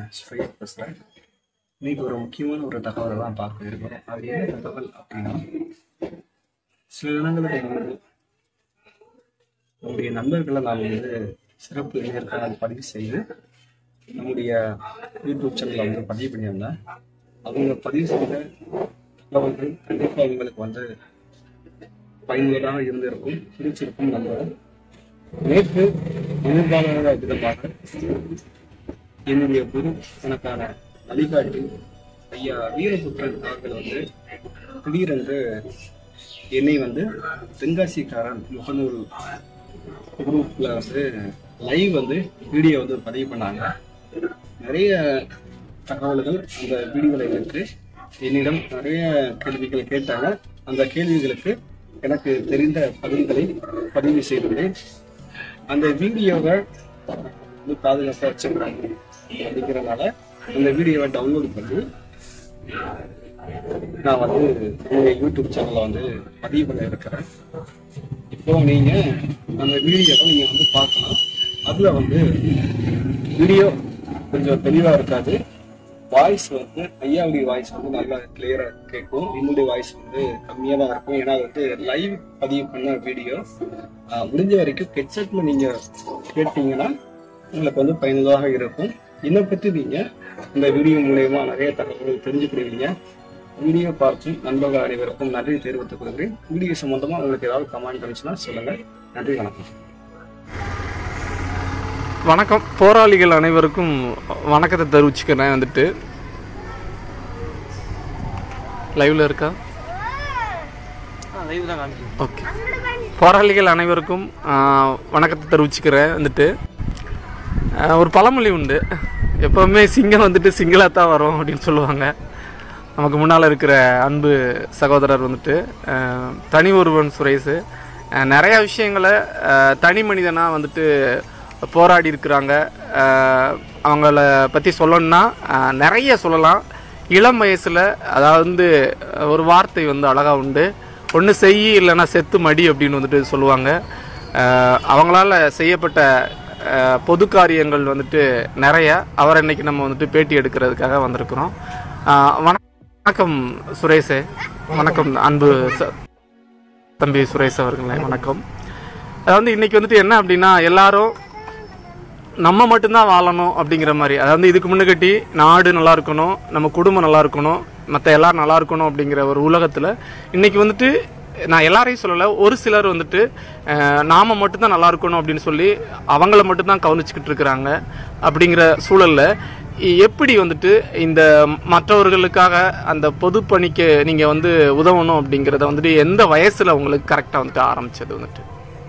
சுரேஷ் பேசுகிறேன் இன்னைக்கு ஒரு முக்கியமான ஒரு தகவலை தான் பார்க்க இருக்கிறோம் அது என்ன தகவல் அப்படின்னா சில இடங்களுக்கு வந்து நம்முடைய நண்பர்களை நாம் வந்து சிறப்பு நேர்காணல் பதிவு செய்து நம்முடைய யூடியூப் சேனலில் வந்து பதிவு பண்ணியிருந்தேன் அவங்க பதிவு செய்த தகவல்கள் கண்டிப்பாக அவங்களுக்கு வந்து பயனுள்ளதாக இருந்திருக்கும் பிடிச்சிருக்கும் நம்புறேன் நேற்று எதிர்பாராத விதமாக என்னுடைய குரு எனக்கான வழிகாட்டி ஐயா வீரபுத்திரன் அவர்கள் வந்து திடீரென்று என்னை வந்து தென்காசிக்காரன் முகநூல் குரூப்ல வந்து லைவ் வந்து வீடியோ வந்து பதிவு பண்ணாங்க நிறைய தகவல்கள் அந்த வீடியோவில் இருக்கு என்னிடம் நிறைய கேள்விகள் கேட்டாங்க அந்த கேள்விகளுக்கு எனக்கு தெரிந்த பதில்களை பதிவு செய்துள்ளேன் அந்த வீடியோவை வந்து பாதுகாப்பாக வச்சுக்கிறாங்க அப்படிங்கிறனால அந்த வீடியோவை டவுன்லோட் பண்ணி நான் வந்து என்னுடைய யூடியூப் சேனலை வந்து பதிவு பண்ண இருக்கிறேன் இப்போ நீங்க அந்த வீடியோவை நீங்க வந்து பார்க்கலாம் அதுல வந்து வீடியோ கொஞ்சம் தெளிவா இருக்காது வாய்ஸ் வந்து ஐயாவுடைய வாய்ஸ் வந்து நல்லா கிளியரா கேட்கும் என்னுடைய வாய்ஸ் வந்து கம்மியா தான் இருக்கும் ஏன்னா அது வந்து லைவ் பதிவு பண்ண வீடியோ முடிஞ்ச வரைக்கும் ஹெட்செட்ல நீங்க கேட்டீங்கன்னா உங்களுக்கு வந்து பயனுள்ளதாக இருக்கும் இதை பற்றி நீங்க இந்த வீடியோ மூலயமா நிறைய தகவல்கள் தெரிஞ்சுக்கிடுவீங்க வீடியோ பார்த்து நண்பர்கள் அனைவருக்கும் நன்றி தெரிவித்துக் கொள்கிறேன் வீடியோ சம்பந்தமா உங்களுக்கு ஏதாவது கமெண்ட் இருந்துச்சுன்னா சொல்லுங்க நன்றி வணக்கம் வணக்கம் போராளிகள் அனைவருக்கும் வணக்கத்தை தெரிவிச்சுக்கிறேன் வந்துட்டு லைவ்ல இருக்கா ஓகே போராளிகள் அனைவருக்கும் ஆஹ், வணக்கத்தை தெரிவிச்சுக்கிறேன் வந்துட்டு ஆஹ், ஒரு பழமொழி உண்டு எப்போவுமே சிங்கம் வந்துட்டு சிங்கிளாக தான் வரும் அப்படின்னு சொல்லுவாங்க நமக்கு முன்னால் இருக்கிற அன்பு சகோதரர் வந்துட்டு ஆஹ், தனி ஒருவன் சுரேஷு ஆஹ், நிறைய விஷயங்களை ஆஹ், தனி மனிதனாக வந்துட்டு போராடி இருக்கிறாங்க ஆஹ், அவங்கள பற்றி சொல்லணும்னா ஆஹ், நிறைய சொல்லலாம் இளம் வயசில் அதாவது வந்து ஒரு வார்த்தை வந்து அழகாக உண்டு ஒன்று செய் இல்லைன்னா செத்து மடி அப்படின்னு வந்துட்டு சொல்லுவாங்க ஆஹ், அவங்களால செய்யப்பட்ட ஆஹ், பொது காரியங்கள் வந்துட்டு நிறைய அவரை இன்னைக்கு நம்ம வந்துட்டு பேட்டி எடுக்கிறதுக்காக வந்திருக்கிறோம் ஆஹ், வணக்கம் சுரேஷே வணக்கம் அன்பு ச- தம்பி சுரேஷ் அவர்களே வணக்கம் அதாவது இன்னைக்கு வந்துட்டு என்ன அப்படின்னா எல்லாரும் நம்ம மட்டும்தான் வாழணும் அப்படிங்கிற மாதிரி அதாவது இதுக்கு முன்னாடி நாடு நல்லா இருக்கணும் நம்ம குடும்பம் நல்லா இருக்கணும் மற்ற எல்லாரும் நல்லா இருக்கணும் அப்படிங்கிற ஒரு உலகத்தில் இன்னைக்கு வந்துட்டு நான் எல்லாரையும் சொல்லலை ஒரு சிலர் வந்துட்டு அஹ், நாம மட்டும்தான் நல்லா இருக்கணும் அப்படின்னு சொல்லி அவங்கள மட்டும்தான் கவனிச்சுக்கிட்டு இருக்கிறாங்க அப்படிங்கிற சூழல்ல இ- எப்படி வந்துட்டு இந்த மற்றவர்களுக்காக அந்த பொது பணிக்கு நீங்கள் வந்து உதவணும் அப்படிங்கிறத வந்துட்டு எந்த வயசில் உங்களுக்கு கரெக்டாக வந்துட்டு ஆரம்பிச்சது வந்துட்டு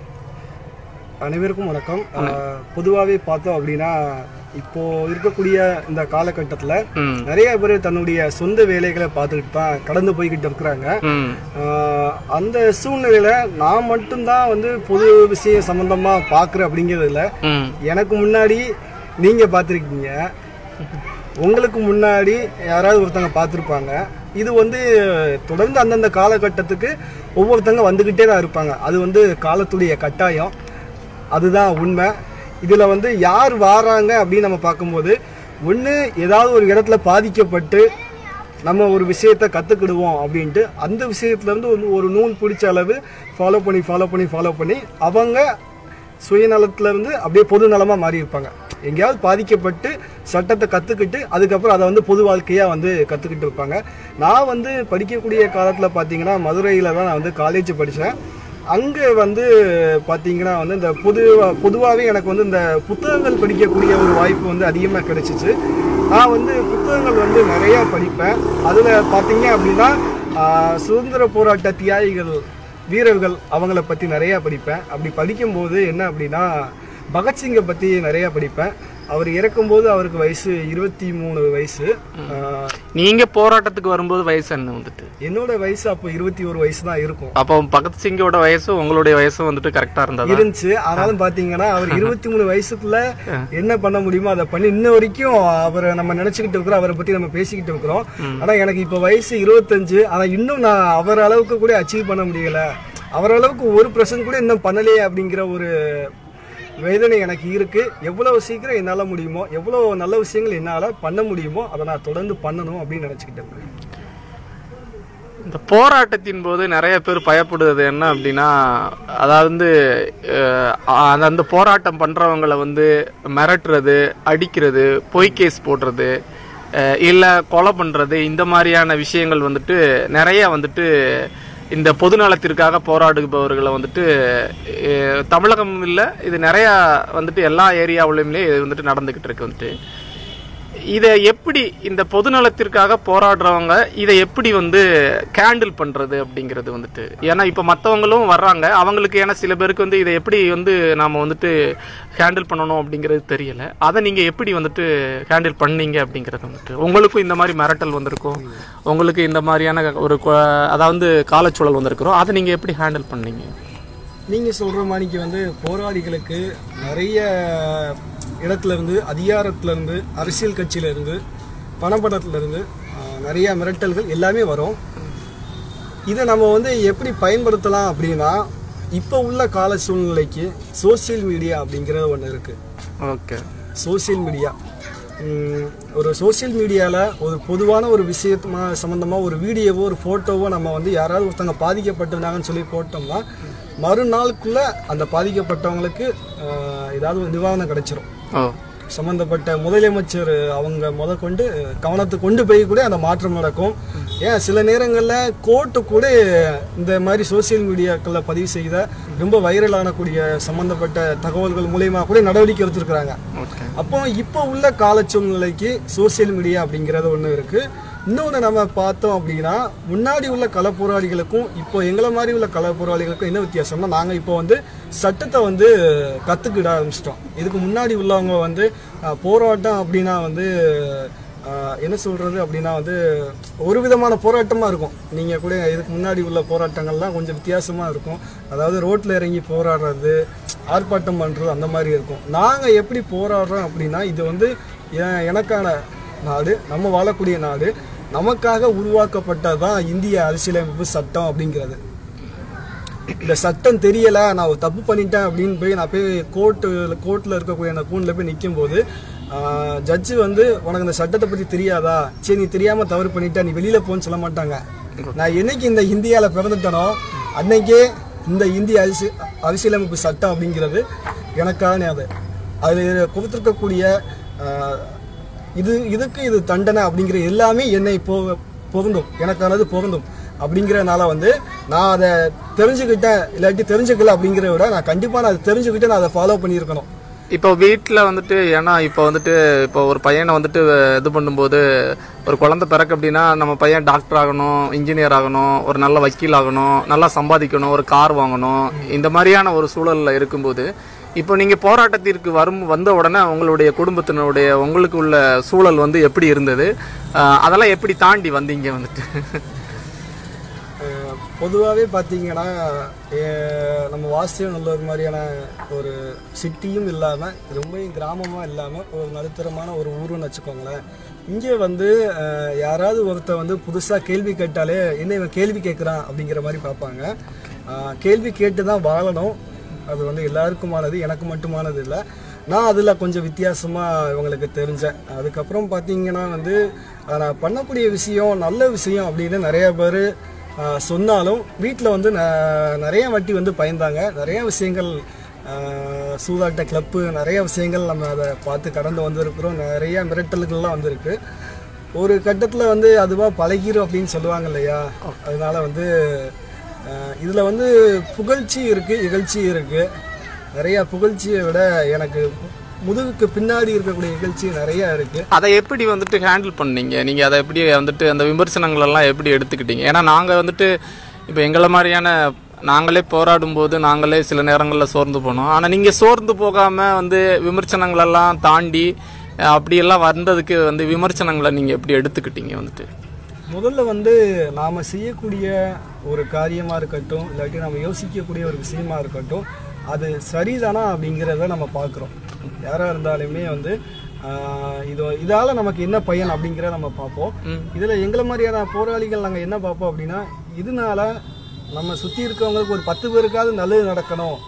அனைவருக்கும் வணக்கம் பொதுவாகவே பார்த்தோம் அப்படின்னா இப்போ இருக்கக்கூடிய இந்த காலகட்டத்தில் ம் நிறைய பேர் தன்னுடைய சொந்த வேலைகளை பார்த்துக்கிட்டு தான் கடந்து போய்கிட்டு இருக்கிறாங்க ம் ஆஹ் அந்த சூழ்நிலையில நான் மட்டும்தான் வந்து பொது விஷயம் சம்பந்தமா பார்க்குறேன் அப்படிங்கிறதுல ம் எனக்கு முன்னாடி நீங்க பார்த்துருக்கீங்க உங்களுக்கு முன்னாடி யாராவது ஒருத்தங்க பார்த்துருப்பாங்க இது வந்து தொடர்ந்து அந்தந்த காலகட்டத்துக்கு ஒவ்வொருத்தங்க வந்துக்கிட்டே தான் இருப்பாங்க அது வந்து காலத்துடைய கட்டாயம் அதுதான் உண்மை இதில் வந்து யார் வாராங்க அப்படின்னு நம்ம பார்க்கும்போது ஒன்று ஏதாவது ஒரு இடத்துல பாதிக்கப்பட்டு நம்ம ஒரு விஷயத்த கற்றுக்கிடுவோம் அப்படின்ட்டு அந்த விஷயத்துலேருந்து ஒரு ஒரு நூல் பிடிச்ச அளவு ஃபாலோ பண்ணி ஃபாலோ பண்ணி ஃபாலோ பண்ணி அவங்க சுயநலத்துல இருந்து அப்படியே பொது நலமா மாறி இருப்பாங்க எங்கேயாவது பாதிக்கப்பட்டு சட்டத்தை கற்றுக்கிட்டு அதுக்கப்புறம் அதை வந்து பொது வாழ்க்கையாக வந்து கற்றுக்கிட்டு இருப்பாங்க நான் வந்து படிக்கக்கூடிய காலத்தில் பார்த்தீங்கன்னா மதுரையில் தான் நான் வந்து காலேஜ் படித்தேன் அங்கே வந்து பார்த்தீங்கன்னா வந்து இந்த பொது பொதுவாகவே எனக்கு வந்து இந்த புத்தகங்கள் படிக்கக்கூடிய ஒரு வாய்ப்பு வந்து அதிகமாக கிடைச்சிச்சு நான் வந்து புத்தகங்கள் வந்து நிறையா படிப்பேன் அதில் பார்த்தீங்க அப்படின்னா ஆஹ், சுதந்திர போராட்ட தியாகிகள் வீரர்கள் அவங்கள பற்றி நிறையா படிப்பேன் அப்படி படிக்கும்போது என்ன அப்படின்னா பகத்சிங்கை பற்றி நிறையா படிப்பேன் அவர் இறக்கும்போது அவருக்கு வயசு இருபத்தி மூணு வயசு ஆஹ், நீங்க போராட்டத்துக்கு வரும்போது வயசு என்ன வந்துட்டு என்னோட வயசு அப்போ இருபத்தி ஒரு வயசு தான் இருக்கும் அப்போ பகத் சிங்கோட வயசும் உங்களுடைய வயசும் வந்துட்டு கரெக்டா இருந்ததா இருந்துச்சு ஆனாலும் பாத்தீங்கன்னா அவர் இருபத்தி மூணு வயசுக்குள்ள என்ன பண்ண முடியுமோ அதை பண்ணி இன்ன வரைக்கும் அவரை நம்ம நினைச்சுக்கிட்டு இருக்கிறோம் அவரை பத்தி நம்ம பேசிக்கிட்டு இருக்கிறோம் ஆனா எனக்கு இப்ப வயசு இருபத்தஞ்சு ஆனா இன்னும் நான் அவர் அளவுக்கு கூட அச்சீவ் பண்ண முடியல அவர் அளவுக்கு ஒரு பர்சன்ட் கூட இன்னும் பண்ணலையே அப்படிங்கிற ஒரு வேதனை எனக்கு இருக்கு எவ்வளவு சீக்கிரம் என்னால முடியுமோ எவ்வளவு நல்ல விஷயங்கள் என்னால பண்ண முடியுமோ அதை நான் தொடர்ந்து பண்ணணும் அப்படின்னு நினைச்சுக்கிட்டேன் இந்த போராட்டத்தின் போது நிறைய பேர் பயப்படுறது என்ன அப்படின்னா அதாவது வந்து அஹ், அந்த- அந்த போராட்டம் பண்றவங்கள வந்து மிரட்டுறது அடிக்கிறது பொய் கேஸ் போடுறது அஹ், இல்ல கொலை பண்றது இந்த மாதிரியான விஷயங்கள் வந்துட்டு நிறைய வந்துட்டு இந்த பொதுநலத்திற்காக போராடுபவர்களை வந்துட்டு அஹ், தமிழகம் இல்லை இது நிறைய வந்துட்டு எல்லா ஏரியாவுலையுமே இது வந்துட்டு நடந்துகிட்டு இருக்கு வந்துட்டு இதை எப்படி இந்த பொதுநலத்திற்காக போராடுறவங்க இதை எப்படி வந்து கேண்டில் பண்றது அப்படிங்கிறது வந்துட்டு ஏன்னா இப்போ மற்றவங்களும் வர்றாங்க அவங்களுக்கு ஏன்னா சில பேருக்கு வந்து இதை எப்படி வந்து நாம வந்துட்டு ஹேண்டில் பண்ணணும் அப்படிங்கிறது தெரியல அதை நீங்க எப்படி வந்துட்டு ஹேண்டில் பண்ணீங்க அப்படிங்கிறது வந்துட்டு உங்களுக்கும் இந்த மாதிரி மிரட்டல் வந்திருக்கும் உங்களுக்கு இந்த மாதிரியான ஒரு கொ- அதாவது காலச்சூழல் வந்திருக்கிறோம் அதை நீங்க எப்படி ஹேண்டில் பண்ணீங்க நீங்க சொல்ற மாதிரிக்கு வந்து போராளிகளுக்கு நிறைய இடத்துல இருந்து அதிகாரத்துல இருந்து அரசியல் கட்சியில இருந்து பணப்படத்துல இருந்து ஆஹ், நிறைய மிரட்டல்கள் எல்லாமே வரும் இதை நம்ம வந்து எப்படி பயன்படுத்தலாம் அப்படின்னா இப்போ உள்ள கால சூழ்நிலைக்கு சோஷியல் மீடியா அப்படிங்கிறது ஒன்று இருக்கு ஓகே சோஷியல் மீடியா ம், ஒரு சோஷியல் மீடியாவில் ஒரு பொதுவான ஒரு விஷயத்துமா சம்மந்தமாக ஒரு வீடியோவோ ஒரு ஃபோட்டோவோ நம்ம வந்து யாராவது ஒருத்தவங்க பாதிக்கப்பட்டிருந்தாங்கன்னு சொல்லி போட்டோம்னா மறுநாளுக்குள்ளே அந்த பாதிக்கப்பட்டவங்களுக்கு ஆஹ், ஏதாவது ஒரு நிவாரணம் கிடைச்சிரும் ஓ சம்பந்தப்பட்ட முதலமைச்சர் அவங்க முத கொண்டு கவனத்துக்கு கொண்டு போய் கூட அந்த மாற்றம் நடக்கும் ஏன் சில நேரங்களில் கோர்ட்டு கூட இந்த மாதிரி சோஷியல் மீடியாக்களில் பதிவு செய்த ரொம்ப வைரலானக்கூடிய சம்பந்தப்பட்ட தகவல்கள் மூலயமா கூட நடவடிக்கை எடுத்திருக்கிறாங்க ஓகே அப்போ இப்போ உள்ள கால சூழ்நிலைக்கு சோஷியல் மீடியா அப்படிங்கிறது ஒன்று இருக்கு இன்னொன்று நம்ம பார்த்தோம் அப்படின்னா முன்னாடி உள்ள கள போராளிகளுக்கும் இப்போ எங்களை மாதிரி உள்ள கள போராளிகளுக்கும் என்ன வித்தியாசம்னா நாங்கள் இப்போ வந்து சட்டத்தை வந்து கற்றுக்கிட ஆரம்பிச்சிட்டோம் இதுக்கு முன்னாடி உள்ளவங்க வந்து அஹ், போராட்டம் அப்படின்னா வந்து அஹ், என்ன சொல்றது அப்படின்னா வந்து ஒரு விதமான போராட்டமாக இருக்கும் நீங்கள் கூட இதுக்கு முன்னாடி உள்ள போராட்டங்கள்லாம் கொஞ்சம் வித்தியாசமாக இருக்கும் அதாவது ரோட்டில் இறங்கி போராடுறது ஆர்ப்பாட்டம் பண்ணுறது அந்த மாதிரி இருக்கும் நாங்கள் எப்படி போராடுறோம் அப்படின்னா இது வந்து எ- எனக்கான நாடு நம்ம வாழக்கூடிய நாடு நமக்காக உருவாக்கப்பட்டதான் இந்திய அரசியலமைப்பு சட்டம் அப்படிங்கிறது இந்த சட்டம் தெரியல நான் ஒரு தப்பு பண்ணிட்டேன் அப்படின்னு போய் நான் போய் கோர்ட்டு கோர்ட்டில் இருக்கக்கூடிய அந்த கூண்டில் போய் நிற்கும் போது ஜட்ஜு வந்து உனக்கு இந்த சட்டத்தை பற்றி தெரியாதா சரி நீ தெரியாம தவறு பண்ணிட்டா நீ வெளியில போன்னு சொல்ல மாட்டாங்க நான் என்னைக்கு இந்த இந்தியாவில் பிறந்துட்டனோ அன்னைக்கே இந்த இந்திய அரசு அரசியலமைப்பு சட்டம் அப்படிங்கிறது எனக்கான அது அதில் கொடுத்துருக்கக்கூடிய ஆஹ், இது இதுக்கு இது தண்டனை அப்படிங்கிற எல்லாமே என்னை போ பொருந்தும் எனக்கானது பொருந்தும் அப்படிங்கிறனால வந்து நான் அதை தெரிஞ்சுக்கிட்டேன் இல்லாட்டி தெரிஞ்சுக்கல அப்படிங்கிறத விட நான் கண்டிப்பாக நான் அதை தெரிஞ்சுக்கிட்டு நான் அதை ஃபாலோ பண்ணியிருக்கணும் இப்போ வீட்டில் வந்துட்டு ஏன்னா இப்போ வந்துட்டு இப்போ ஒரு பையனை வந்துட்டு இது பண்ணும்போது ஒரு குழந்தை பிறக்கு அப்படின்னா நம்ம பையன் டாக்டர் ஆகணும் இன்ஜினியர் ஆகணும் ஒரு நல்ல வக்கீல் ஆகணும் நல்லா சம்பாதிக்கணும் ஒரு கார் வாங்கணும் இந்த மாதிரியான ஒரு சூழலில் இருக்கும்போது இப்போ நீங்கள் போராட்டத்திற்கு வரும் வந்த உடனே உங்களுடைய குடும்பத்தினுடைய உங்களுக்கு உள்ள சூழல் வந்து எப்படி இருந்தது அஹ் அதெல்லாம் எப்படி தாண்டி வந்தீங்க வந்துட்டு பொதுவாகவே பார்த்தீங்கன்னா அஹ், நம்ம வாசியம் நல்ல ஒரு மாதிரியான ஒரு சிட்டியும் இல்லாமல் ரொம்பவும் கிராமமாக இல்லாமல் ஒரு நடுத்தரமான ஒரு ஊருன்னு வச்சுக்கோங்களேன் இங்கே வந்து அஹ், யாராவது ஒருத்தர் வந்து புதுசாக கேள்வி கேட்டாலே என்ன இவன் கேள்வி கேட்குறான் அப்படிங்கிற மாதிரி பார்ப்பாங்க அஹ், கேள்வி கேட்டு தான் வாழணும் அது வந்து எல்லாருக்குமானது எனக்கு மட்டுமானது இல்லை நான் அதில் கொஞ்சம் வித்தியாசமாக இவங்களுக்கு தெரிஞ்சேன் அதுக்கப்புறம் பார்த்தீங்கன்னா வந்து அஹ், நான் பண்ணக்கூடிய விஷயம் நல்ல விஷயம் அப்படின்னு நிறைய பேர் சொன்னாலும் வீட்டில் வந்து ந- நிறைய வாட்டி வந்து பயந்தாங்க நிறைய விஷயங்கள் அஹ், சூதாட்ட கிளப்பு நிறைய விஷயங்கள் நம்ம அதை பார்த்து கடந்து வந்திருக்கிறோம் நிறைய மிரட்டல்கள்லாம் வந்திருக்கு ஒரு கட்டத்தில் வந்து அதுவாக பழகிரும் அப்படின்னு சொல்லுவாங்க இல்லையா அதனால வந்து அஹ், இதுல வந்து புகழ்ச்சி இருக்கு இகழ்ச்சி இருக்கு நிறைய புகழ்ச்சியை விட எனக்கு முதுகுக்கு பின்னாடி இருக்கக்கூடிய இகழ்ச்சி நிறைய இருக்கு அதை எப்படி வந்துட்டு ஹேண்டில் பண்ணீங்க நீங்கள் அதை எப்படி வந்துட்டு அந்த விமர்சனங்கள் எல்லாம் எப்படி எடுத்துக்கிட்டீங்க ஏன்னா நாங்கள் வந்துட்டு இப்போ எங்களை மாதிரியான நாங்களே போராடும் போது நாங்களே சில நேரங்களில் சோர்ந்து போனோம் ஆனால் நீங்கள் சோர்ந்து போகாமல் வந்து விமர்சனங்களெல்லாம் தாண்டி அஹ், அப்படியெல்லாம் வந்ததுக்கு வந்து விமர்சனங்களை நீங்கள் எப்படி எடுத்துக்கிட்டீங்க வந்துட்டு முதல்ல வந்து நாம செய்யக்கூடிய ஒரு காரியமா இருக்கட்டும் இல்லாட்டி நம்ம யோசிக்கக்கூடிய ஒரு விஷயமா இருக்கட்டும் அது சரிதானா அப்படிங்கிறத நம்ம பார்க்குறோம் யாராக இருந்தாலுமே வந்து ஆஹ், இது இதால நமக்கு என்ன பயன் அப்படிங்கிறத நம்ம பார்ப்போம் இதுல எங்களை மாதிரியான போராளிகள் நாங்கள் என்ன பார்ப்போம் அப்படின்னா இதனால நம்ம சுற்றி இருக்கவங்களுக்கு ஒரு பத்து பேருக்காவது நல்லது நடக்கணும்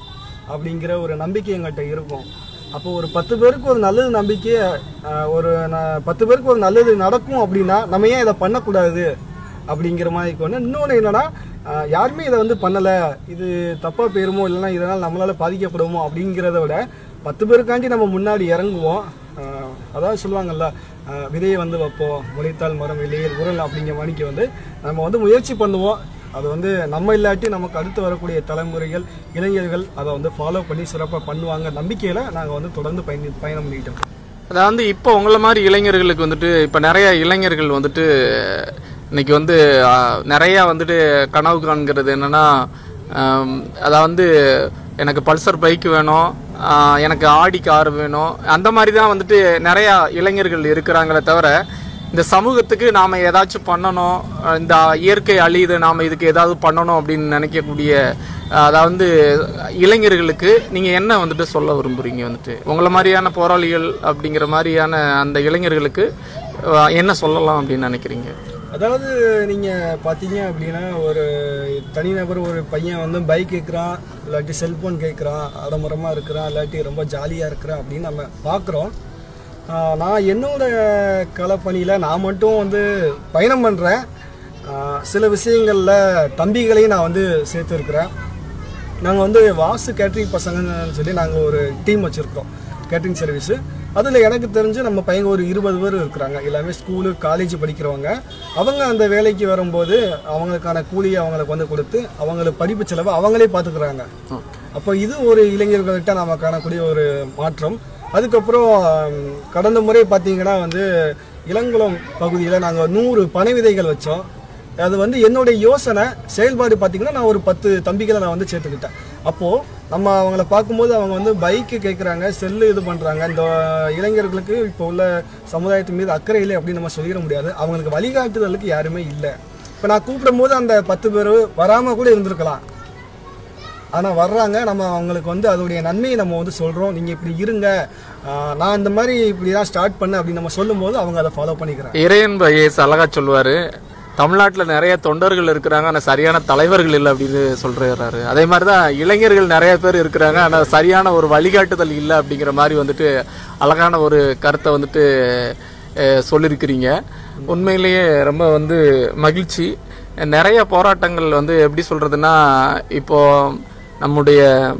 அப்படிங்கிற ஒரு நம்பிக்கை எங்கிட்ட இருக்கும் அப்போ ஒரு பத்து பேருக்கு ஒரு நல்லது நம்பிக்கை ஆஹ், ஒரு ந- பத்து பேருக்கு ஒரு நல்லது நடக்கும் அப்படின்னா நம்ம ஏன் இதை பண்ணக்கூடாது அப்படிங்கிற மாதிரி கொண்டு இன்னொன்று என்னன்னா ஆஹ், யாருமே இதை வந்து பண்ணலை இது தப்பாக போயிருமோ இல்லைன்னா இதனால் நம்மளால பாதிக்கப்படுமோ அப்படிங்கிறத விட பத்து பேருக்காண்டி நம்ம முன்னாடி இறங்குவோம் ஆஹ், அதாவது சொல்லுவாங்கல்ல ஆஹ், விதையை வந்து வைப்போம் முளைத்தால் மரம் வெளியேறு உரல் அப்படிங்கிற மணிக்கு வந்து நம்ம வந்து முயற்சி பண்ணுவோம் அது வந்து நம்ம இல்லாட்டி நமக்கு அடுத்து வரக்கூடிய தலைமுறைகள் இளைஞர்கள் அதை வந்து ஃபாலோ பண்ணி சிறப்பாக பண்ணுவாங்க நம்பிக்கையில் நாங்கள் வந்து தொடர்ந்து பயணி பயணம் பண்ணிக்கிட்டு இருக்கோம் அதாவது இப்போ உங்களை மாதிரி இளைஞர்களுக்கு வந்துட்டு இப்போ நிறைய இளைஞர்கள் வந்துட்டு இன்னைக்கு வந்து ஆ, நிறைய வந்துட்டு கனவு காண்கிறது என்னன்னா ஆம், அதாவது வந்து எனக்கு பல்சர் பைக் வேணும் ஆ, எனக்கு ஆடி கார் வேணும் அந்த மாதிரி தான் வந்துட்டு நிறைய இளைஞர்கள் இருக்கிறாங்களே தவிர இந்த சமூகத்துக்கு நாம ஏதாச்சும் பண்ணணும் அஹ் இந்த இயற்கை அழியுது நாம இதுக்கு ஏதாவது பண்ணணும் அப்படின்னு நினைக்கக்கூடிய அஹ் அதாவது இளைஞர்களுக்கு நீங்க என்ன வந்துட்டு சொல்ல விரும்புறீங்க வந்துட்டு உங்களை மாதிரியான போராளிகள் அப்படிங்கிற மாதிரியான அந்த இளைஞர்களுக்கு அஹ் என்ன சொல்லலாம் அப்படின்னு நினைக்கிறீங்க அதாவது நீங்கள் பார்த்தீங்க அப்படின்னா ஒரு தனிநபர் ஒரு பையன் வந்து பைக் கேட்குறான் இல்லாட்டி செல்ஃபோன் கேட்குறான் ஆடம்பரமாக இருக்கிறான் இல்லாட்டி ரொம்ப ஜாலியாக இருக்கிறான் அப்படின்னு நம்ம பார்க்குறோம் நான் என்னோட களப்பணியில் நான் மட்டும் வந்து பயணம் பண்ணுறேன் சில விஷயங்களில் தம்பிகளையும் நான் வந்து சேர்த்துருக்குறேன் நாங்கள் வந்து வாசு கேட்ரிங் பசங்கன்னு சொல்லி நாங்கள் ஒரு டீம் வச்சுருக்கோம் கேட்ரிங் சர்வீஸு அதில் எனக்கு தெரிஞ்சு நம்ம பையங்க ஒரு இருபது பேர் இருக்கிறாங்க எல்லாமே ஸ்கூலு காலேஜ் படிக்கிறவங்க அவங்க அந்த வேலைக்கு வரும்போது அவங்களுக்கான கூலியை அவங்களுக்கு வந்து கொடுத்து அவங்களுக்கு படிப்பு செலவை அவங்களே பார்த்துக்கிறாங்க அப்போ இது ஒரு இளைஞர்கள்கிட்ட நாம காணக்கூடிய ஒரு மாற்றம் அதுக்கப்புறம் ம், கடந்த முறை பார்த்தீங்கன்னா வந்து இளங்குளம் பகுதியில் நாங்கள் நூறு பனை விதைகள் வச்சோம் அது வந்து என்னுடைய யோசனை செயல்பாடு பார்த்தீங்கன்னா நான் ஒரு பத்து தம்பிகளை நான் வந்து சேர்த்துக்கிட்டேன் அப்போது நம்ம அவங்கள பார்க்கும்போது அவங்க வந்து பைக்கு கேட்குறாங்க செல்லு இது பண்ணுறாங்க இந்த இளைஞர்களுக்கு இப்போ உள்ள சமுதாயத்தின் மீது அக்கறை இல்லை அப்படின்னு நம்ம சொல்லிட முடியாது அவங்களுக்கு வழிகாட்டுதலுக்கு யாருமே இல்லை இப்போ நான் கூப்பிடும்போது அந்த பத்து பேர் வராமல் கூட இருந்திருக்கலாம் ஆனால் வர்றாங்க நம்ம அவங்களுக்கு வந்து அதோடைய நன்மையை நம்ம வந்து சொல்கிறோம் நீங்கள் இப்படி இருங்க ஆஹ் நான் இந்த மாதிரி இப்படி தான் ஸ்டார்ட் பண்ணேன் அப்படின்னு நம்ம சொல்லும்போது அவங்க அதை ஃபாலோ பண்ணிக்கிறாங்க இறையன் ஐஏஎஸ் அழகா சொல்லுவாரு தமிழ்நாட்டில் நிறைய தொண்டர்கள் இருக்கிறாங்க ஆனால் சரியான தலைவர்கள் இல்லை அப்படின்னு சொல்றாரு அதே மாதிரி தான் இளைஞர்கள் நிறைய பேர் இருக்கிறாங்க ஆனால் சரியான ஒரு வழிகாட்டுதல் இல்லை அப்படிங்கிற மாதிரி வந்துட்டு அழகான ஒரு கருத்தை வந்துட்டு அஹ், சொல்லியிருக்கிறீங்க உண்மையிலேயே ரொம்ப வந்து மகிழ்ச்சி நிறைய போராட்டங்கள் வந்து எப்படி சொல்றதுன்னா இப்போ நம்முடைய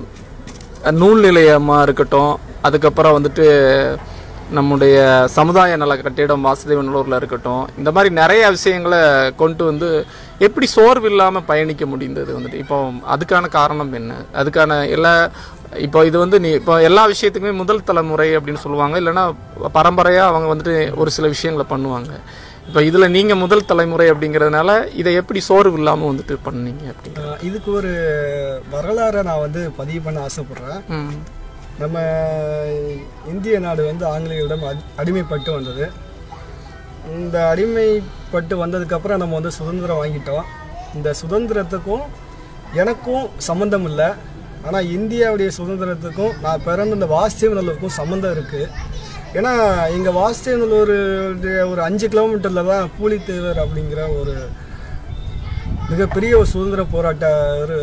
நூல் நிலையமாக இருக்கட்டும் அதுக்கப்புறம் வந்துட்டு நம்முடைய சமுதாய நல கட்டிடம் வாசுதேவநல்லூரில் இருக்கட்டும் இந்த மாதிரி நிறைய விஷயங்களை கொண்டு வந்து எப்படி சோர்வு இல்லாமல் பயணிக்க முடிந்தது வந்துட்டு இப்போ அதுக்கான காரணம் என்ன அதுக்கான எல்லா இப்போ இது வந்து நீ இப்போ எல்லா விஷயத்துக்குமே முதல் தலைமுறை அப்படின்னு சொல்லுவாங்க இல்லைன்னா பரம்பரையாக அவங்க வந்துட்டு ஒரு சில விஷயங்களை பண்ணுவாங்க இப்போ இதில் நீங்கள் முதல் தலைமுறை அப்படிங்கிறதுனால இதை எப்படி சோர்வு இல்லாமல் வந்துட்டு பண்ணீங்க அப்படி ஆஹ் இதுக்கு ஒரு வரலாறை நான் வந்து பதிவு பண்ண ஆசைப்படுறேன் ம் நம்ம இந்திய நாடு வந்து ஆங்கிலேயரிடம் அடி- அடிமைப்பட்டு வந்தது இந்த அடிமைப்பட்டு வந்ததுக்கப்புறம் நம்ம வந்து சுதந்திரம் வாங்கிட்டோம் இந்த சுதந்திரத்துக்கும் எனக்கும் சம்மந்தம் இல்லை ஆனால் இந்தியாவுடைய சுதந்திரத்துக்கும் நான் பிறந்த இந்த வாசுதேவநல்லூருக்கும் சம்மந்தம் இருக்குது ஏன்னா எங்கள் வாசுதேவநல்லூருடைய ஒரு அஞ்சு கிலோமீட்டரில் தான் பூலித்தேவர் அப்படிங்கிற ஒரு மிகப்பெரிய ஒரு சுதந்திர போராட்டர்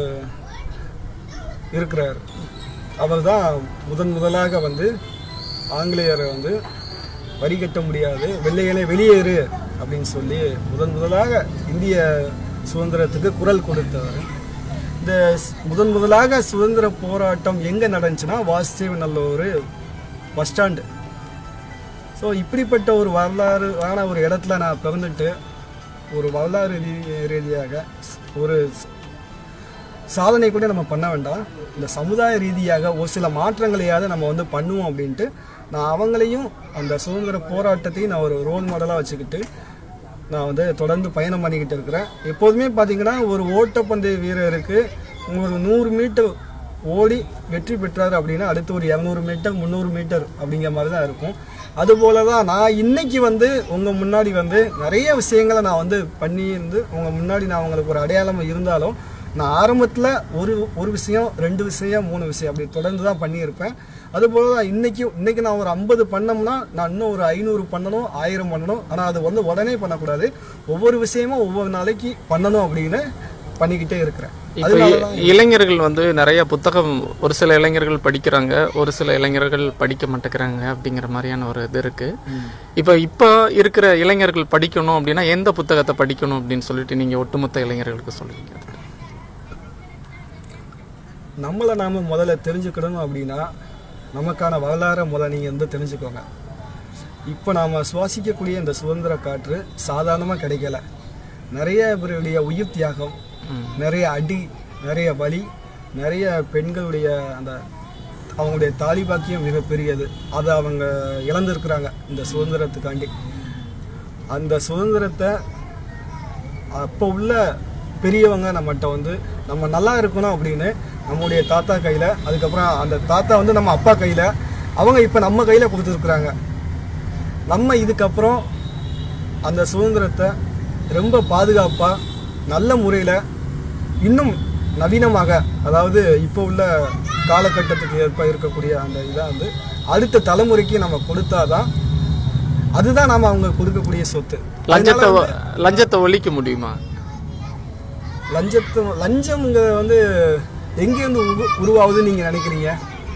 இருக்கிறார் அவர் தான் முதன் முதலாக வந்து ஆங்கிலேயரை வந்து வரி கட்ட முடியாது வெள்ளையனே வெளியேறு அப்படின்னு சொல்லி முதன் முதலாக இந்திய சுதந்திரத்துக்கு குரல் கொடுத்தவர் இந்த ஸ்- முதன் முதலாக சுதந்திர போராட்டம் எங்கே நடந்துச்சுன்னா வாசுதேவநல்லூர் பஸ் ஸ்டாண்டு ஸோ இப்படிப்பட்ட ஒரு வரலாறு ஆன ஒரு இடத்துல நான் பிறந்துட்டு ஒரு வரலாறு ரீ- ரீதியாக ஒரு ஸ்- சாதனை கூட நம்ம பண்ண வேண்டாம் இந்த சமுதாய ரீதியாக ஒரு சில மாற்றங்களையாவது நம்ம வந்து பண்ணுவோம் அப்படின்ட்டு நான் அவங்களையும் அந்த சுதந்திர போராட்டத்தையும் நான் ஒரு ரோல் மாடலாக வச்சுக்கிட்டு நான் வந்து தொடர்ந்து பயணம் பண்ணிக்கிட்டு இருக்கிறேன் எப்போதுமே பார்த்தீங்கன்னா ஒரு ஓட்டப்பந்தய வீரருக்கு ஒரு நூறு மீட்டர் ஓடி வெற்றி பெற்றார் அப்படின்னா அடுத்து ஒரு இரநூறு மீட்டர் முந்நூறு மீட்டர் அப்படிங்கிற மாதிரி தான் இருக்கும் அதுபோல தான் நான் இன்னைக்கு வந்து உங்கள் முன்னாடி வந்து நிறைய விஷயங்களை நான் வந்து பண்ணி இருந்து உங்கள் முன்னாடி நான் உங்களுக்கு ஒரு அடையாளம் இருந்தாலும் நான் ஆரம்பத்தில் ஒரு ஒரு விஷயம் ரெண்டு விஷயம் மூணு விஷயம் அப்படி தொடர்ந்து தான் பண்ணியிருப்பேன் அதுபோல தான் இன்னைக்கு இன்னைக்கு நான் ஒரு ஐம்பது பண்ணோம்னா நான் இன்னும் ஒரு ஐநூறு பண்ணணும் ஆயிரம் பண்ணணும் ஆனால் அது வந்து உடனே பண்ணக்கூடாது ஒவ்வொரு விஷயமும் ஒவ்வொரு நாளைக்கு பண்ணணும் அப்படின்னு பண்ணிக்கிட்டே இருக்கிறேன் இப்போ இ- இளைஞர்கள் வந்து நிறைய புத்தகம் ஒரு சில இளைஞர்கள் படிக்கிறாங்க ஒரு சில இளைஞர்கள் படிக்க மாட்டேங்கிறாங்க அப்படிங்கிற மாதிரியான ஒரு இது இருக்கு இப்போ இப்போ இருக்கிற இளைஞர்கள் படிக்கணும் அப்படின்னா எந்த புத்தகத்தை படிக்கணும் அப்படின்னு சொல்லிட்டு நீங்க ஒட்டுமொத்த இளைஞர்களுக்கு சொல்லுவீங்க நம்மளை நாம முதல்ல தெரிஞ்சுக்கணும் அப்படின்னா நமக்கான வரலாறை முதல்ல நீங்கள் வந்து தெரிஞ்சுக்கோங்க இப்போ நாம் சுவாசிக்கக்கூடிய இந்த சுதந்திர காற்று சாதாரணமாக கிடைக்கல நிறைய பேருடைய உயிர் தியாகம் நிறைய அடி நிறைய வலி நிறைய பெண்களுடைய அந்த அவங்களுடைய தாலி பாக்கியம் மிகப்பெரியது அதை அவங்க இழந்திருக்கிறாங்க இந்த சுதந்திரத்துக்காண்டி அந்த சுதந்திரத்தை அப்போ உள்ள பெரியவங்க நம்மகிட்ட வந்து நம்ம நல்லா இருக்கணும் அப்படின்னு நம்முடைய தாத்தா கையில் அதுக்கப்புறம் அந்த தாத்தா வந்து நம்ம அப்பா கையில் அவங்க இப்போ நம்ம கையில் கொடுத்துருக்குறாங்க நம்ம இதுக்கப்புறம் அந்த சுதந்திரத்தை ரொம்ப பாதுகாப்பாக நல்ல முறையில் இன்னும் நவீனமாக அதாவது இப்போ உள்ள காலகட்டத்துக்கு ஏற்ப இருக்கக்கூடிய அந்த இதை வந்து அடுத்த தலைமுறைக்கு நம்ம கொடுத்தாதான் அதுதான் நாம அவங்க கொடுக்கக்கூடிய சொத்து லஞ்சத்தை ஒ- லஞ்சத்தை ஒழிக்க முடியுமா லஞ்சத்து லஞ்சம்ங்கிறது வந்து எங்கேருந்து உரு- உருவாகுதுன்னு நீங்க நினைக்கிறீங்க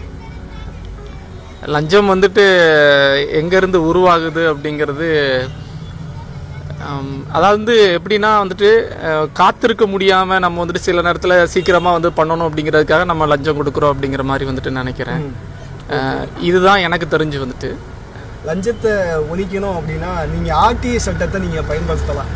லஞ்சம் வந்துட்டு எங்கேருந்து உருவாகுது அப்படிங்கிறது ஆம், அதாவது வந்து எப்படின்னா வந்துட்டு அஹ், காத்திருக்க முடியாமல் நம்ம வந்துட்டு சில நேரத்தில் சீக்கிரமாக வந்து பண்ணணும் அப்படிங்கிறதுக்காக நம்ம லஞ்சம் கொடுக்குறோம் அப்படிங்கிற மாதிரி வந்துட்டு நினைக்கிறேன் அஹ், இதுதான் எனக்கு தெரிஞ்சு வந்துட்டு லஞ்சத்தை ஒழிக்கணும் அப்படின்னா நீங்க ஆர்டிஐ சட்டத்தை நீங்க பயன்படுத்தலாம்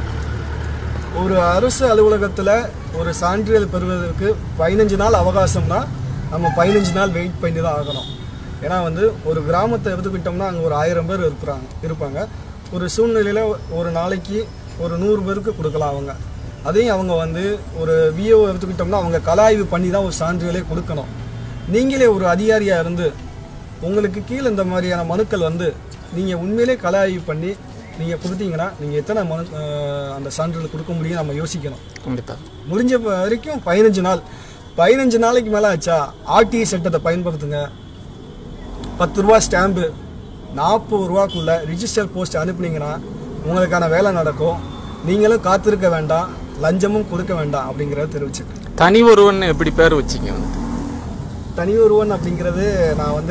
ஒரு அரசு அலுவலகத்துல ஒரு சான்றிதழ் பெறுவதற்கு பதினஞ்சு நாள் அவகாசம்னா நம்ம பதினஞ்சு நாள் வெயிட் பண்ணி தான் ஆகணும் ஏன்னா வந்து ஒரு கிராமத்தை எடுத்துக்கிட்டோம்னா அங்கே ஒரு ஆயிரம் பேர் இருக்கிறாங்க இருப்பாங்க ஒரு சூழ்நிலையில் ஒரு நாளைக்கு ஒரு நூறு பேருக்கு கொடுக்கலாம் அவங்க அதையும் அவங்க வந்து ஒரு விஓ எடுத்துக்கிட்டோம்னா அவங்க கலாய்வு பண்ணி தான் ஒரு சான்றிதழே கொடுக்கணும் நீங்களே ஒரு அதிகாரியாக இருந்து உங்களுக்கு கீழே இந்த மாதிரியான மனுக்கள் வந்து நீங்கள் உண்மையிலே கலாய்வு பண்ணி நீங்கள் கொடுத்தீங்கன்னா நீங்கள் எத்தனை மனு அஹ் அந்த சான்றிதழ் கொடுக்க முடியும் நம்ம யோசிக்கணும் கண்டிப்பாக முடிஞ்ச ப- வரைக்கும் பதினஞ்சு நாள் பதினஞ்சு நாளைக்கு மேலே ஆச்சா ஆர்டிஐ சட்டத்தை பயன்படுத்துங்க பத்து ரூபா ஸ்டாம்பு நாற்பது ரூபாக்குள்ள ரிஜிஸ்டர் போஸ்ட் அனுப்புனீங்கன்னா உங்களுக்கான வேலை நடக்கும் நீங்களும் காத்திருக்க வேண்டாம் லஞ்சமும் கொடுக்க வேண்டாம் அப்படிங்கிறத தெரிவிச்சுக்கிறேன் தனி ஒருவன் எப்படி பேர் வச்சிங்க வந்து தனி ஒருவன் அப்படிங்கிறது நான் வந்து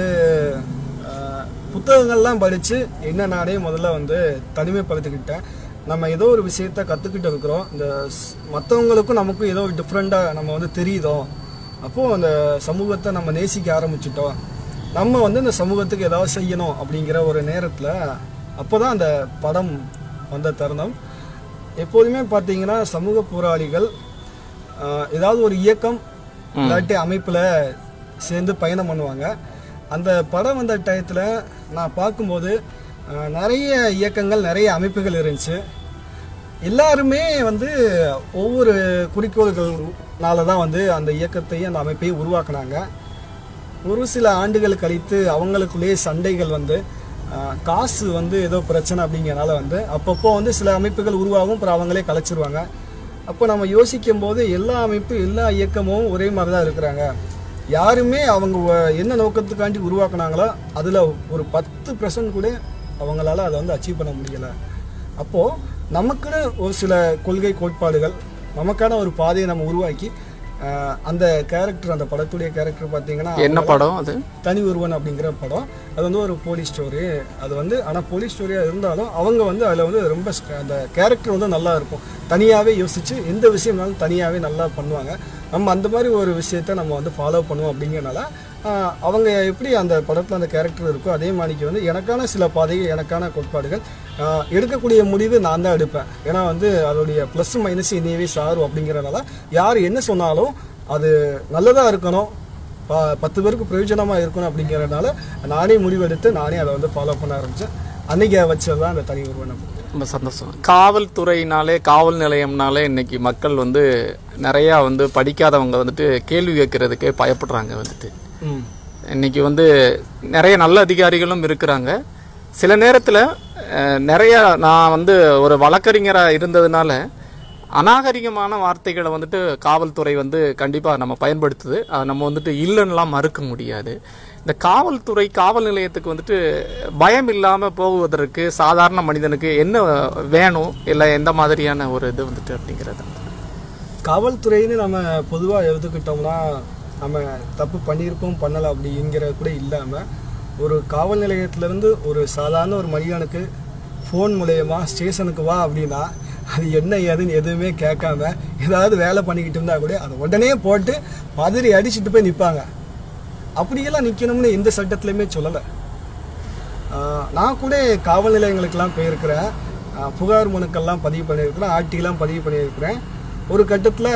அஹ், புத்தகங்கள்லாம் படித்து என்ன நானே முதல்ல வந்து தனிமைப்படுத்திக்கிட்டேன் நம்ம ஏதோ ஒரு விஷயத்த கற்றுக்கிட்டு இருக்கிறோம் இந்த மற்றவங்களுக்கும் நமக்கும் ஏதோ டிஃப்ரெண்ட்டாக நம்ம வந்து தெரியுதோ அப்போது அந்த சமூகத்தை நம்ம நேசிக்க ஆரம்பிச்சிட்டோம் நம்ம வந்து இந்த சமூகத்துக்கு ஏதாவது செய்யணும் அப்படிங்கிற ஒரு நேரத்தில் அப்போ தான் அந்த படம் வந்த தருணம் எப்போதுமே பார்த்தீங்கன்னா சமூக போராளிகள் ஆஹ், ஏதாவது ஒரு இயக்கம் இல்லாட்டி அமைப்பில் சேர்ந்து பயணம் பண்ணுவாங்க அந்த படம் வந்த டயத்தில் நான் பார்க்கும்போது ஆஹ், நிறைய இயக்கங்கள் நிறைய அமைப்புகள் இருந்துச்சு எல்லாருமே வந்து ஒவ்வொரு குறிக்கோள்கள்னால தான் வந்து அந்த இயக்கத்தையும் அந்த அமைப்பையும் உருவாக்குனாங்க ஒரு சில ஆண்டுகள் கழித்து அவங்களுக்குள்ளேயே சண்டைகள் வந்து ஆஹ், காசு வந்து ஏதோ பிரச்சனை அப்படிங்கிறனால வந்து அப்பப்போ வந்து சில அமைப்புகள் உருவாகும் அப்புறம் அவங்களே கலைச்சிருவாங்க அப்போ நம்ம யோசிக்கும் போது எல்லா அமைப்பு எல்லா இயக்கமும் ஒரே மாதிரி தான் இருக்கிறாங்க யாருமே அவங்க வ- என்ன நோக்கத்துக்காண்டி உருவாக்குனாங்களோ அதில் ஒரு பத்து பர்சன்ட் கூட அவங்களால அதை வந்து அச்சீவ் பண்ண முடியலை அப்போது நமக்குன்னு ஒரு சில கொள்கை கோட்பாடுகள் நமக்கான ஒரு பாதையை நம்ம உருவாக்கி ஆஹ், அந்த கேரக்டர் அந்த படத்துடைய கேரக்டர் பார்த்தீங்கன்னா என்ன படம் அது தனி ஒருவன் அப்படிங்கிற படம் அது வந்து ஒரு போலீஸ் ஸ்டோரி அது வந்து ஆனால் போலீஸ் ஸ்டோரியாக இருந்தாலும் அவங்க வந்து அதில் வந்து ரொம்ப ஸ்க- அந்த கேரக்டர் வந்து நல்லா இருக்கும் தனியாகவே யோசித்து எந்த விஷயம்னாலும் தனியாகவே நல்லா பண்ணுவாங்க நம்ம அந்த மாதிரி ஒரு விஷயத்த நம்ம வந்து ஃபாலோ பண்ணுவோம் அப்படிங்கிறனால ஆஹ், அவங்க எப்படி அந்த படத்தில் அந்த கேரக்டர் இருக்கோ அதே மாதிரிக்கு வந்து எனக்கான சில பாதைகள் எனக்கான கோட்பாடுகள் ஆஹ், எடுக்கக்கூடிய முடிவு நான் தான் எடுப்பேன் ஏன்னா வந்து அதோடைய ப்ளஸ் மைனஸ் என்னையவே சாரும் அப்படிங்கிறனால யார் என்ன சொன்னாலும் அது நல்லதாக இருக்கணும் ப- பத்து பேருக்கு பிரயோஜனமாக இருக்கணும் அப்படிங்கிறதுனால நானே முடிவெடுத்து நானே அதை வந்து ஃபாலோ பண்ண ஆரம்பித்தேன் அன்னைக்கு வச்சது தான் அந்த தனி ஒருவன் அப்படி. ரொம்ப சந்தோஷம் காவல்துறையினாலே காவல் நிலையம்னாலே இன்னைக்கு மக்கள் வந்து நிறையா வந்து படிக்காதவங்க வந்துட்டு கேள்வி கேட்கறதுக்கே பயப்படுறாங்க வந்துட்டு ம் இன்னைக்கு வந்து நிறைய நல்ல அதிகாரிகளும் இருக்கிறாங்க சில நேரத்தில் நிறைய நான் வந்து ஒரு வழக்கறிஞராக இருந்ததுனால அநாகரிகமான வார்த்தைகளை வந்துட்டு காவல்துறை வந்து கண்டிப்பாக நம்ம பயன்படுத்துது அதை நம்ம வந்துட்டு இல்லைன்னுலாம் மறுக்க முடியாது இந்த காவல்துறை காவல் நிலையத்துக்கு வந்துட்டு பயம் இல்லாமல் போகுவதற்கு சாதாரண மனிதனுக்கு என்ன வேணும் இல்லை எந்த மாதிரியான ஒரு இது வந்துட்டு அப்படிங்கிறது காவல்துறைன்னு நம்ம பொதுவாக எடுத்துக்கிட்டோம்னா நம்ம தப்பு பண்ணியிருப்போம் பண்ணலை அப்படிங்கிறது கூட இல்லாமல் ஒரு காவல் நிலையத்திலேருந்து ஒரு சாதாரண ஒரு மனிதனுக்கு ஃபோன் மூலயமா ஸ்டேஷனுக்கு வா அப்படின்னா அது என்ன ஏதுன்னு எதுவுமே கேட்காம ஏதாவது வேலை பண்ணிக்கிட்டு இருந்தால் கூட அதை உடனே போட்டு பதறி அடிச்சுட்டு போய் நிற்பாங்க அப்படியெல்லாம் நிற்கணும்னு எந்த சட்டத்துலையுமே சொல்லலை ஆஹ் நான் கூட காவல் நிலையங்களுக்கெல்லாம் போயிருக்கிறேன் ஆஹ் புகார் மனுக்கள்லாம் பதிவு பண்ணியிருக்கிறேன் ஆர்டிலாம் பதிவு பண்ணியிருக்கிறேன் ஒரு கட்டத்தில்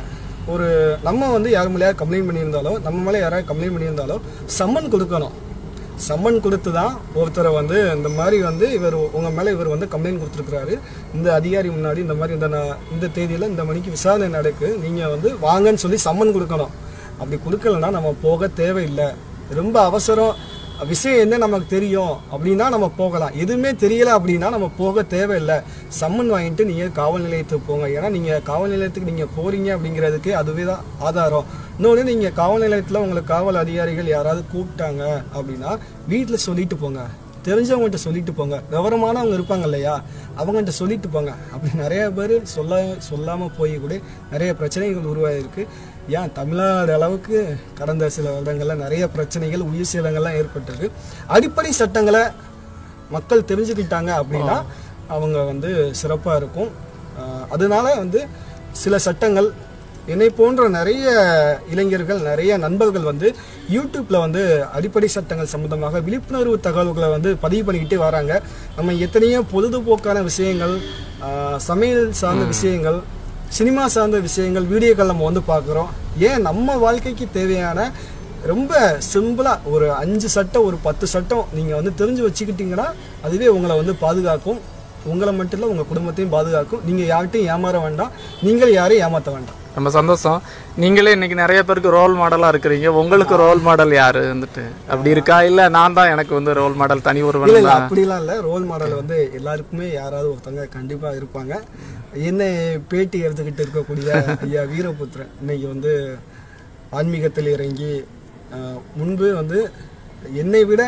ஒரு நம்ம வந்து யார் மேலேயா கம்ப்ளைண்ட் பண்ணியிருந்தாலோ நம்ம மேலே யாராவது கம்ப்ளைண்ட் பண்ணியிருந்தாலோ சம்மன் கொடுக்கணும் சம்மன் கொடுத்து தான் ஒருத்தரை வந்து இந்த மாதிரி வந்து இவர் உங்கள் மேலே இவர் வந்து கம்ப்ளைண்ட் கொடுத்துருக்குறாரு இந்த அதிகாரி முன்னாடி இந்த மாதிரி இந்த நா- இந்த தேதியில் இந்த மணிக்கு விசாரணை நடக்கு நீங்கள் வந்து வாங்கன்னு சொல்லி சம்மன் கொடுக்கணும் அப்படி கொடுக்கலன்னா நம்ம போக தேவையில்லை ரொம்ப அவசரம் விஷயம் என்ன நமக்கு தெரியும் அப்படின்னா நம்ம போகலாம் எதுவுமே தெரியல அப்படின்னா நம்ம போக தேவையில்லை சம்மன் வாங்கிட்டு நீங்கள் காவல் நிலையத்துக்கு போங்க ஏன்னா நீங்கள் காவல் நிலையத்துக்கு நீங்கள் போறீங்க அப்படிங்கிறதுக்கு அதுவே தான் ஆதாரம் இன்னொன்று நீங்கள் காவல் நிலையத்தில் உங்களை காவல் அதிகாரிகள் யாராவது கூப்பிட்டாங்க அப்படின்னா வீட்டில் சொல்லிட்டு போங்க தெரிஞ்சவங்ககிட்ட சொல்லிட்டு போங்க விவரமானவங்க இருப்பாங்க இல்லையா அவங்ககிட்ட சொல்லிட்டு போங்க அப்படி நிறைய பேர் சொல்ல சொல்லாமல் போய் கூட நிறைய பிரச்சனைகள் உருவாகிருக்கு ஏன் தமிழ்நாடு அளவுக்கு கடந்த சில வருடங்கள்ல நிறைய பிரச்சனைகள் உயிர் சேதங்கள்லாம் ஏற்பட்டிருக்கு அடிப்படை சட்டங்களை மக்கள் தெரிஞ்சுக்கிட்டாங்க அப்படின்னா அவங்க வந்து சிறப்பாக இருக்கும் ஆஹ் அதனால வந்து சில சட்டங்கள் என்னை போன்ற நிறைய இளைஞர்கள் நிறைய நண்பர்கள் வந்து யூடியூப்ல வந்து அடிப்படை சட்டங்கள் சம்பந்தமாக விழிப்புணர்வு தகவல்களை வந்து பதிவு பண்ணிக்கிட்டே வராங்க நம்ம எத்தனையோ பொழுதுபோக்கான விஷயங்கள் ஆஹ் சமையல் சார்ந்த விஷயங்கள் சினிமா சார்ந்த விஷயங்கள் வீடியோக்கள் நம்ம வந்து பார்க்குறோம் ஏன் நம்ம வாழ்க்கைக்கு தேவையான ரொம்ப சிம்பிளாக ஒரு அஞ்சு சட்டம் ஒரு பத்து சட்டம் நீங்கள் வந்து தெரிஞ்சு வச்சுக்கிட்டீங்கன்னா அதுவே உங்களை வந்து பாதுகாக்கும் உங்களை மட்டும் இல்லை உங்கள் குடும்பத்தையும் பாதுகாக்கும் நீங்கள் யார்கிட்டையும் ஏமாற வேண்டாம் நீங்கள் யாரையும் ஏமாற்ற வேண்டாம் ரொம்ப சந்தோஷம் நீங்களே இன்னைக்கு நிறைய பேருக்கு ரோல் மாடலாக இருக்கிறீங்க உங்களுக்கு ரோல் மாடல் யாரு வந்துட்டு அப்படி இருக்கா இல்லை நான் தான் எனக்கு வந்து ரோல் மாடல் தனி இல்லை ஒருவன் இல்லை அப்படிலாம் இல்லை ரோல் மாடல் வந்து எல்லாருக்குமே யாராவது ஒருத்தவங்க கண்டிப்பாக இருப்பாங்க என்ன பேட்டி எடுத்துக்கிட்டு இருக்கக்கூடிய ஐயா வீரபுத்திரன் இன்னைக்கு வந்து ஆன்மீகத்தில் இறங்கி ஆஹ், முன்பு வந்து என்னை விட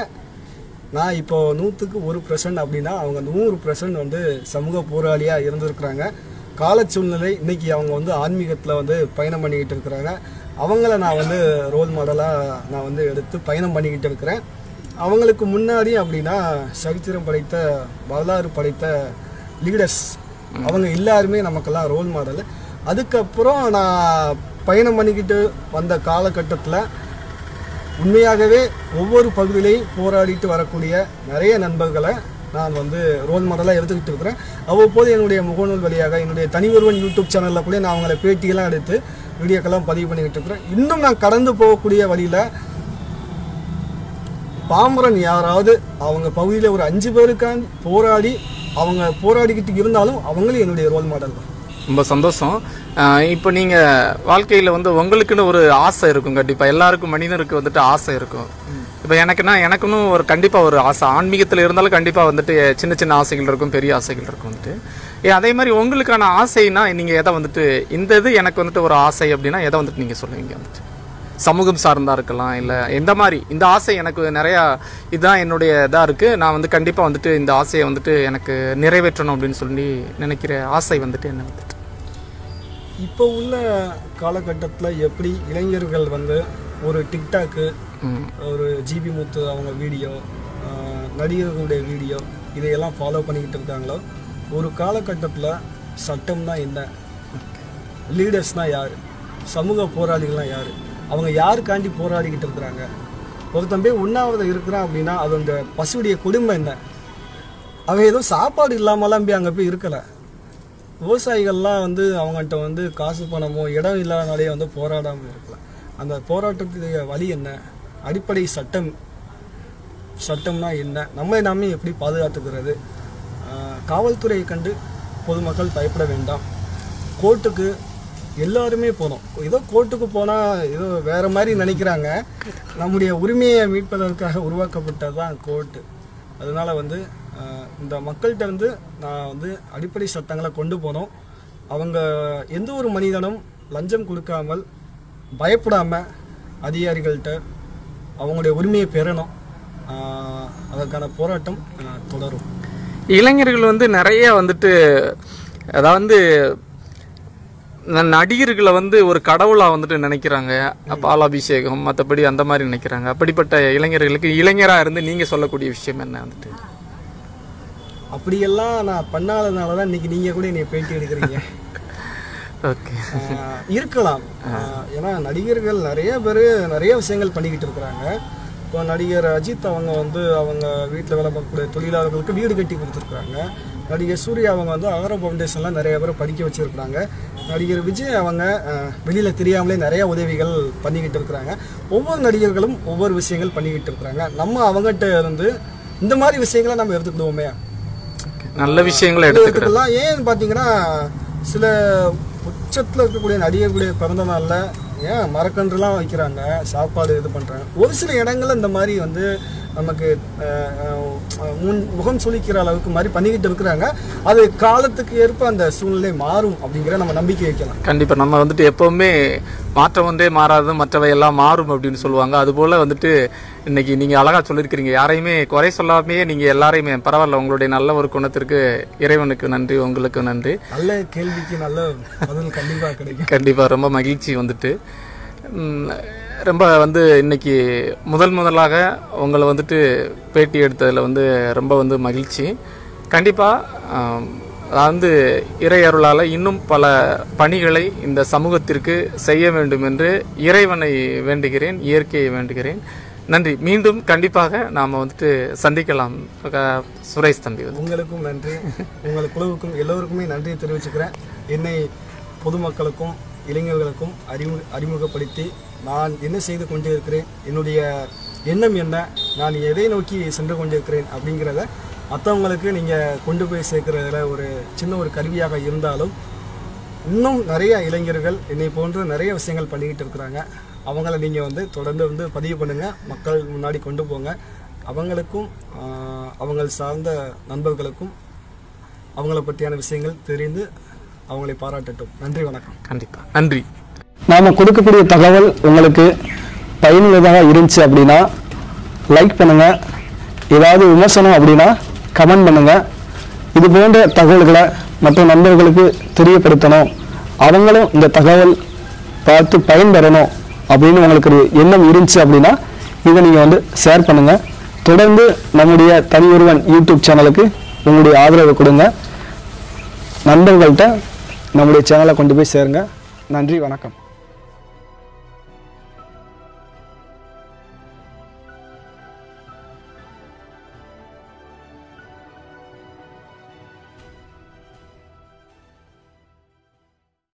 நான் இப்போ நூற்றுக்கு ஒரு பர்சன்ட் அப்படின்னா அவங்க நூறு பர்சன்ட் வந்து சமூக போராளியாக இருந்திருக்கிறாங்க கால சூழ்நிலை இன்னைக்கு அவங்க வந்து ஆன்மீகத்தில் வந்து பயணம் பண்ணிக்கிட்டு இருக்கிறாங்க அவங்கள நான் வந்து ரோல் மாடலாக நான் வந்து எடுத்து பயணம் பண்ணிக்கிட்டு இருக்கிறேன் அவங்களுக்கு முன்னாடி அப்படின்னா சரித்திரம் படைத்த வரலாறு படைத்த லீடர்ஸ் அவங்க எல்லாருமே நமக்கெல்லாம் ரோல் மாடல் அதுக்கப்புறம் நான் பயணம் பண்ணிக்கிட்டு வந்த காலகட்டத்தில் உண்மையாகவே ஒவ்வொரு பகுதியிலையும் போராடிட்டு வரக்கூடிய நிறைய நண்பர்களை நான் வந்து ரோல் மாடலாக எடுத்துக்கிட்டு இருக்கிறேன் அவ்வப்போது என்னுடைய முகநூல் வழியாக என்னுடைய தனி ஒருவன் யூடியூப் சேனலில் கூட நான் அவங்கள பேட்டியெல்லாம் எடுத்து வீடியோக்கெல்லாம் பதிவு பண்ணிக்கிட்டு இருக்கிறேன் இன்னும் நான் கடந்து போகக்கூடிய வழியில் பாமரன் யாராவது அவங்க பகுதியில் ஒரு அஞ்சு பேருக்காண்டி போராடி அவங்க போராடிக்கிட்டு இருந்தாலும் அவங்களும் என்னுடைய ரோல் மாடல் தான் ரொம்ப சந்தோஷம் ஆஹ் இப்போ நீங்க வாழ்க்கையில வந்து உங்களுக்குன்னு ஒரு ஆசை இருக்கும் கண்டிப்பா எல்லாருக்கும் மனிதனுக்கு வந்துட்டு ஆசை இருக்கும் இப்போ எனக்குன்னா எனக்குன்னு ஒரு கண்டிப்பா ஒரு ஆசை ஆன்மீகத்தில் இருந்தாலும் கண்டிப்பா வந்துட்டு சின்ன சின்ன ஆசைகள் இருக்கும் பெரிய ஆசைகள் இருக்கும் வந்துட்டு ஏ, அதே மாதிரி உங்களுக்கான ஆசைனா நீங்க எதை வந்துட்டு இந்த இது எனக்கு வந்துட்டு ஒரு ஆசை அப்படின்னா எதை வந்துட்டு நீங்க சொல்லுவீங்க வந்துட்டு சமூகம் சார்ந்தா இருக்கலாம் இல்லை எந்த மாதிரி இந்த ஆசை எனக்கு நிறையா இதுதான் என்னுடைய இதாக இருக்குது நான் வந்து கண்டிப்பாக வந்துட்டு இந்த ஆசையை வந்துட்டு எனக்கு நிறைவேற்றணும் அப்படின்னு சொல்லி நினைக்கிற ஆசை வந்துட்டு என்ன வந்துட்டு இப்போ உள்ள காலகட்டத்தில் எப்படி இளைஞர்கள் வந்து ஒரு டிக்டாக்கு ம். ஒரு ஜிபி முத்து அவங்க வீடியோ ஆஹ், நடிகர்களுடைய வீடியோ இதையெல்லாம் ஃபாலோ பண்ணிக்கிட்டு இருக்காங்களோ ஒரு காலகட்டத்தில் சட்டம்னா என்ன லீடர்ஸ்னா யார் சமூக போராளிகள்னா யார் அவங்க யாருக்காண்டி போராடிக்கிட்டு இருக்கிறாங்க ஒருத்தன் போய் உண்ணாவிரதம் இருக்கிறான் அப்படின்னா அது அந்த பசுவுடைய கொடுமை என்ன அவன் ஏதோ சாப்பாடு இல்லாமலாம் போய் அங்கே போய் இருக்கலை விவசாயிகள்லாம் வந்து அவங்கள்ட்ட வந்து காசு பணமோ இடம் இல்லாதனாலே வந்து போராடாமல் இருக்கலாம் அந்த போராட்டத்துக்கு வழி என்ன அடிப்படை சட்டம் சட்டம்னா என்ன நம்மை நாமே எப்படி பாதுகாத்துக்கிறது ஆஹ் காவல்துறையை கண்டு பொதுமக்கள் பயப்பட வேண்டாம் கோர்ட்டுக்கு எல்லாருமே போனோம் ஏதோ கோர்ட்டுக்கு போனால் ஏதோ வேற மாதிரி நினைக்கிறாங்க நம்முடைய உரிமையை மீட்பதற்காக உருவாக்கப்பட்டது தான் கோர்ட்டு அதனால வந்து ஆஹ் இந்த மக்கள்கிட்ட வந்து நான் வந்து அடிப்படை சட்டங்களை கொண்டு போனோம் அவங்க எந்த ஒரு மனிதனும் லஞ்சம் கொடுக்காமல் பயப்படாம அதிகாரிகள்கிட்ட அவங்களுடைய உரிமையை பெறணும் ஆஹ் அதற்கான போராட்டம் ஆஹ் தொடரும் இளைஞர்கள் வந்து நிறைய வந்துட்டு அதாவது ந- நடிகர்களை வந்து ஒரு கடவுளா வந்துட்டு நினைக்கிறாங்க பாலாபிஷேகம் மற்றபடி அந்த மாதிரி நினைக்கிறாங்க அப்படிப்பட்ட இளைஞர்களுக்கு இளைஞரா இருந்து நீங்க சொல்லக்கூடிய விஷயம் என்ன வந்துட்டு அப்படியெல்லாம் நான் பண்ணாததுனால தான் இன்னைக்கு நீங்க கூட என்னை பேட்டி எடுக்கிறீங்க ஓகே ஆஹ் இருக்கலாம் ஆஹ் ஏன்னா நடிகர்கள் நிறைய பேர் நிறைய விஷயங்கள் பண்ணிக்கிட்டு இருக்கிறாங்க இப்போ நடிகர் அஜித் அவங்க வந்து அவங்க வீட்டில் வேலை பார்க்கக்கூடிய தொழிலாளர்களுக்கு வீடு கட்டி கொடுத்துருக்குறாங்க நடிகர் சூர்யா அவங்க வந்து அகர ஃபவுண்டேஷன்லாம் நிறைய பேரை படிக்க வச்சிருக்கிறாங்க நடிகர் விஜய் அவங்க ஆஹ் வெளியில தெரியாமலே நிறைய உதவிகள் பண்ணிக்கிட்டு இருக்கிறாங்க ஒவ்வொரு நடிகர்களும் ஒவ்வொரு விஷயங்கள் பண்ணிக்கிட்டு இருக்கிறாங்க நம்ம அவங்ககிட்ட இருந்து இந்த மாதிரி விஷயங்களை நம்ம எடுத்துக்கிடுவோமே நல்ல விஷயங்களை எடுத்துக்கிறேன் எடுத்துக்கலாம் ஏன்னு பார்த்தீங்கன்னா சில உச்சத்தில் இருக்கக்கூடிய நடிகர்களுடைய பிறந்த நாளில் ஏன் மரக்கன்றுலாம் வைக்கிறாங்க சாப்பாடு இது பண்ணுறாங்க ஒரு சில இடங்கள்ல இந்த மாதிரி வந்து நமக்கு அஹ், அஹ், முன் முகம் சுளிக்கிற அளவுக்கு மாதிரி பண்ணிக்கிட்டு இருக்கிறாங்க அது காலத்துக்கு ஏற்ப அந்த சூழ்நிலை மாறும் அப்படிங்கிற நம்ம நம்பிக்கை வைக்கலாம் கண்டிப்பா நம்ம வந்துட்டு எப்பவுமே மாற்றம் ஒன்றே மாறாது மற்றவை எல்லாம் மாறும் அப்படின்னு சொல்லுவாங்க அதுபோல வந்துட்டு இன்னைக்கு நீங்க அழகா சொல்லியிருக்கிறீங்க யாரையுமே குறை சொல்லாமையே நீங்க எல்லாரையுமே பரவாயில்ல உங்களுடைய நல்ல ஒரு குணத்திற்கு இறைவனுக்கு நன்றி உங்களுக்கு நன்றி நல்ல கேள்விக்கு நல்ல பதில் கண்டிப்பாக கிடைக்கும் கண்டிப்பா ரொம்ப மகிழ்ச்சி வந்துட்டு ம், ரொம்ப வந்து இன்னைக்கு முதல் முதலாக உங்களை வந்துட்டு பேட்டி எடுத்ததில் வந்து ரொம்ப வந்து மகிழ்ச்சி கண்டிப்பாக வந்து இறை அருளால் இன்னும் பல பணிகளை இந்த சமூகத்திற்கு செய்ய வேண்டும் என்று இறைவனை வேண்டுகிறேன் இயற்கையை வேண்டுகிறேன் நன்றி மீண்டும் கண்டிப்பாக நாம் வந்துட்டு சந்திக்கலாம் க- சுரேஷ் தம்பி வந்து உங்களுக்கும் நன்றி உங்கள் குழுவுக்கும் எல்லோருக்குமே நன்றியை தெரிவிச்சுக்கிறேன் என்னை பொதுமக்களுக்கும் இளைஞர்களுக்கும் அறிமு அறிமுகப்படுத்தி நான் என்ன செய்து கொண்டே இருக்கிறேன் என்னுடைய எண்ணம் என்ன நான் எதை நோக்கி சென்று கொண்டிருக்கிறேன் அப்படிங்கிறத மற்றவங்களுக்கு நீங்கள் கொண்டு போய் சேர்க்குறதுல ஒரு சின்ன ஒரு கருவியாக இருந்தாலும் இன்னும் நிறைய இளைஞர்கள் என்னை போன்று நிறைய விஷயங்கள் பண்ணிக்கிட்டு இருக்கிறாங்க அவங்கள நீங்கள் வந்து தொடர்ந்து வந்து பதிவு பண்ணுங்கள் மக்கள் முன்னாடி கொண்டு போங்க அவங்களுக்கும் ஆஹ், அவங்கள் சார்ந்த நண்பர்களுக்கும் அவங்கள பற்றியான விஷயங்கள் தெரிந்து அவங்களை பாராட்டட்டும் நன்றி வணக்கம் கண்டிப்பா நன்றி நாம் கொடுக்கக்கூடிய தகவல் உங்களுக்கு பயனுள்ளதாக இருந்துச்சு அப்படின்னா லைக் பண்ணுங்க ஏதாவது விமர்சனம் அப்படின்னா கமெண்ட் பண்ணுங்க இது போன்ற தகவல்களை மற்ற நண்பர்களுக்கு தெரியப்படுத்தணும் அவங்களும் இந்த தகவல் பார்த்து பயன்பெறணும் அப்படின்னு உங்களுக்கு ஒரு எண்ணம் இருந்துச்சு அப்படின்னா இதை நீங்கள் வந்து ஷேர் பண்ணுங்க தொடர்ந்து நம்முடைய தனி ஒருவன் யூடியூப் சேனலுக்கு உங்களுடைய ஆதரவை கொடுங்க நண்பர்கள்ட்ட நம்முடைய சேனலை கொண்டு போய் சேருங்க நன்றி வணக்கம்